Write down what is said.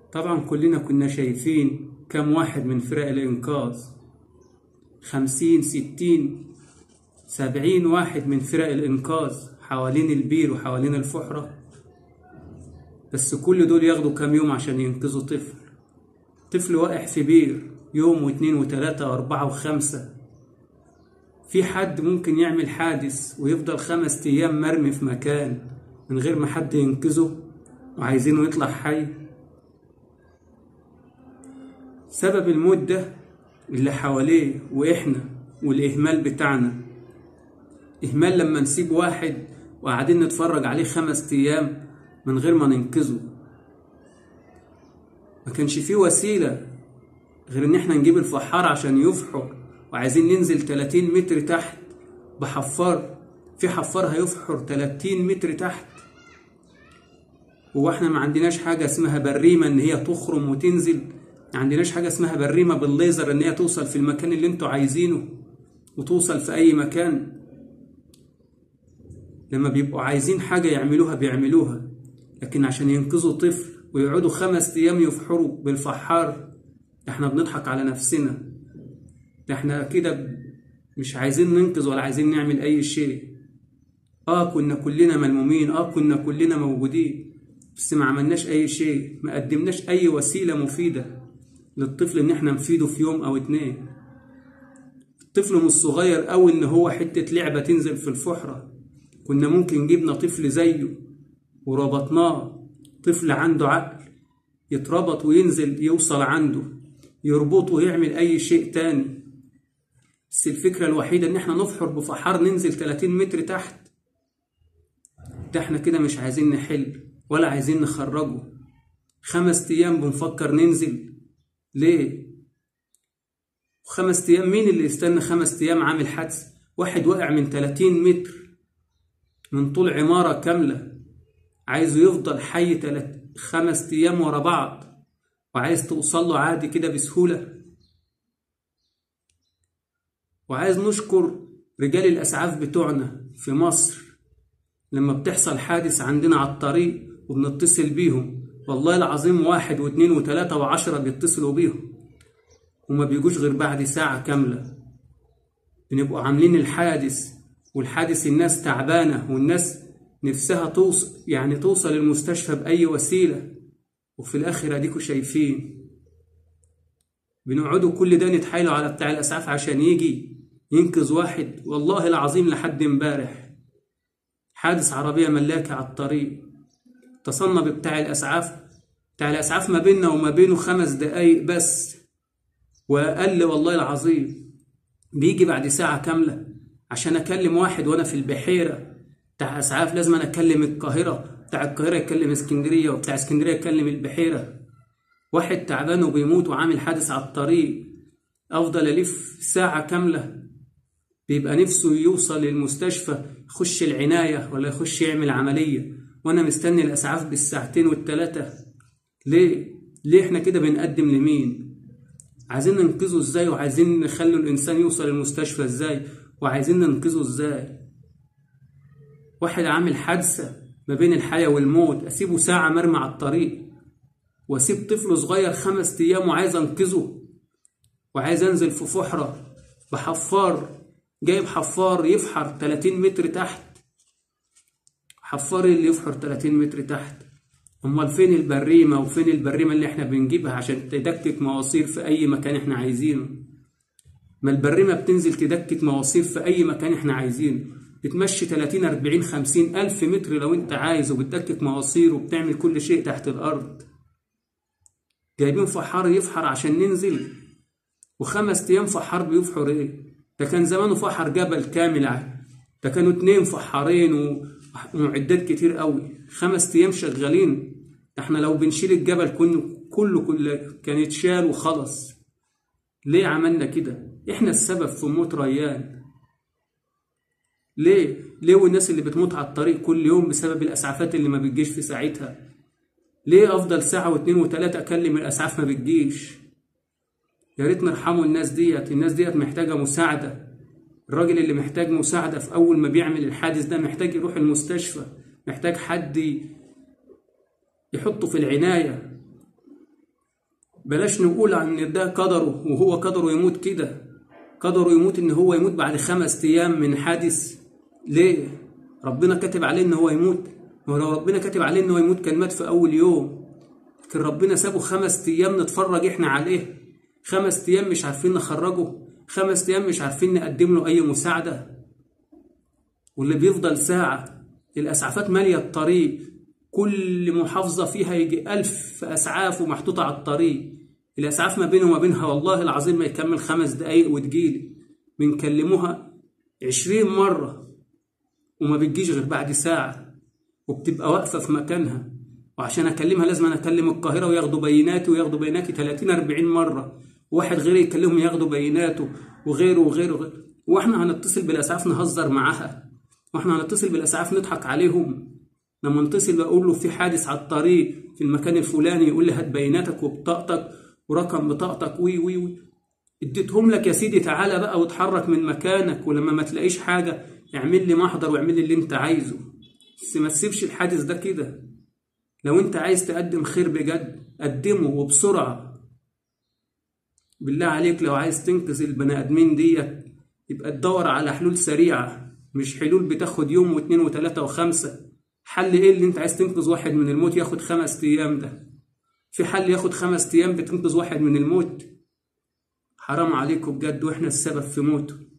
طبعا كلنا كنا شايفين كم واحد من فرق الإنقاذ خمسين ستين سبعين واحد من فرق الإنقاذ حوالين البير وحوالين الفحرة بس كل دول ياخدوا كام يوم عشان ينقذوا طفل طفل واقع في بير يوم واتنين وتلاتة وأربعة وخمسة في حد ممكن يعمل حادث ويفضل خمس أيام مرمي في مكان من غير ما حد ينقذه وعايزينه يطلع حي سبب الموت ده اللي حواليه وإحنا والإهمال بتاعنا إهمال لما نسيب واحد وقاعدين نتفرج عليه خمس أيام من غير ما ننقذه ما كانش فيه وسيلة غير إن إحنا نجيب الفحار عشان يفحر وعايزين ننزل 30 متر تحت بحفار في حفار هيفحر 30 متر تحت هو احنا ما عندناش حاجة اسمها بريمة ان هي تخرم وتنزل ما عندناش حاجة اسمها بريمة بالليزر ان هي توصل في المكان اللي انتوا عايزينه وتوصل في اي مكان لما بيبقوا عايزين حاجة يعملوها بيعملوها لكن عشان ينقذوا طفل ويقعدوا خمس ايام يفحروا بالفحار احنا بنضحك على نفسنا ده احنا كده مش عايزين ننقذ ولا عايزين نعمل اي شيء اه كنا كلنا ملمومين اه كنا كلنا موجودين بس ما عملناش اي شيء ما قدمناش اي وسيلة مفيدة للطفل ان احنا نفيده في يوم او اتنين الطفل مش صغير قوي ان هو حتة لعبة تنزل في الفحرة كنا ممكن جبنا طفل زيه وربطناه طفل عنده عقل يتربط وينزل يوصل عنده يربطه ويعمل اي شيء تاني بس الفكرة الوحيدة ان احنا نفحر بفحار ننزل 30 متر تحت ده احنا كده مش عايزين نحل ولا عايزين نخرجه خمس ايام بنفكر ننزل ليه خمس ايام مين اللي يستنى خمس ايام عامل حادث واحد واقع من 30 متر من طول عمارة كاملة عايزه يفضل حي تلات خمس ايام ورا بعض وعايز توصل له عادي كده بسهولة وعايز نشكر رجال الأسعاف بتوعنا في مصر لما بتحصل حادث عندنا على الطريق وبنتصل بيهم والله العظيم واحد واثنين وثلاثة وعشرة بيتصلوا بيهم وما بيجوش غير بعد ساعة كاملة بنبقوا عاملين الحادث والحادث الناس تعبانة والناس نفسها توصل يعني توصل المستشفى بأي وسيلة وفي الآخر أديكوا شايفين بنقعدوا كل ده نتحايلوا على بتاع الأسعاف عشان يجي ينقذ واحد والله العظيم لحد امبارح حادث عربية ملاكة على الطريق اتصلنا ببتاع الأسعاف بتاع الأسعاف ما بيننا وما بينه خمس دقايق بس وأقل والله العظيم بيجي بعد ساعة كاملة عشان أكلم واحد وأنا في البحيرة بتاع أسعاف لازم أنا أكلم القاهرة بتاع القاهرة يكلم اسكندرية وبتاع اسكندرية يكلم البحيرة واحد تعبان وبيموت وعامل حادث على الطريق أفضل ألف ساعة كاملة بيبقى نفسه يوصل للمستشفى يخش العناية ولا يخش يعمل عملية وأنا مستني الأسعاف بالساعتين والتلاتة ليه؟ ليه إحنا كده بنقدم لمين؟ عايزين ننقذه إزاي وعايزين نخلي الإنسان يوصل المستشفى إزاي وعايزين ننقذه إزاي؟ واحد عامل حادثة ما بين الحياة والموت أسيبه ساعة مرمى على الطريق وأسيب طفل صغير خمس أيام وعايز أنقذه وعايز أنزل في فحرة بحفار جايب حفار يفحر 30 متر تحت حفار اللي يفحر 30 متر تحت امال فين البريمه وفين البريمه اللي احنا بنجيبها عشان تدكك مواسير في اي مكان احنا عايزينه ما البريمه بتنزل تدكك مواسير في اي مكان احنا عايزينه بتمشي 30 40 50 الف متر لو انت عايز وبتدكك مواسير وبتعمل كل شيء تحت الارض جايبين فحار يفحر عشان ننزل وخمس ايام فحار بيفحر ايه ده كان زمانه فحر جبل كامل ده كانوا اتنين فحارين ومعدات كتير قوي خمس ايام شغالين احنا لو بنشيل الجبل كله كله كله كان يتشال وخلص ليه عملنا كده احنا السبب في موت ريان ليه ليه والناس اللي بتموت على الطريق كل يوم بسبب الاسعافات اللي ما بتجيش في ساعتها ليه افضل ساعه واتنين وتلاته اكلم الاسعاف ما بتجيش يا ريت نرحموا الناس ديت الناس ديت محتاجة مساعدة الراجل اللي محتاج مساعدة في أول ما بيعمل الحادث ده محتاج يروح المستشفى محتاج حد يحطه في العناية بلاش نقول عن ده قدره وهو قدره يموت كده قدره يموت ان هو يموت بعد خمس ايام من حادث ليه ربنا كاتب عليه ان هو يموت هو لو ربنا كاتب عليه ان هو يموت كان مات في اول يوم لكن ربنا سابه خمس ايام نتفرج احنا عليه خمس ايام مش عارفين نخرجه خمس ايام مش عارفين نقدم له اي مساعده واللي بيفضل ساعه الاسعافات ماليه الطريق كل محافظه فيها يجي ألف اسعاف ومحطوطه على الطريق الاسعاف ما بينه وما بينها والله العظيم ما يكمل خمس دقايق وتجيلي بنكلموها عشرين مره وما بتجيش غير بعد ساعه وبتبقى واقفه في مكانها وعشان اكلمها لازم انا اكلم القاهره وياخدوا بياناتي وياخدوا بياناتي 30 40 مره واحد غيري يكلمهم ياخدوا بياناته وغيره وغيره وغيره واحنا هنتصل بالاسعاف نهزر معاها واحنا هنتصل بالاسعاف نضحك عليهم لما نتصل بقول له في حادث على الطريق في المكان الفلاني يقول لي هات بياناتك وبطاقتك ورقم بطاقتك وي وي وي اديتهم لك يا سيدي تعالى بقى واتحرك من مكانك ولما ما تلاقيش حاجه اعمل لي محضر واعمل لي اللي انت عايزه بس ما تسيبش الحادث ده كده لو انت عايز تقدم خير بجد قدمه وبسرعة بالله عليك لو عايز تنقذ البني ادمين ديت يبقى تدور على حلول سريعة مش حلول بتاخد يوم واثنين وثلاثة وخمسة حل ايه اللي انت عايز تنقذ واحد من الموت ياخد خمس ايام ده في حل ياخد خمس ايام بتنقذ واحد من الموت حرام عليكم بجد واحنا السبب في موته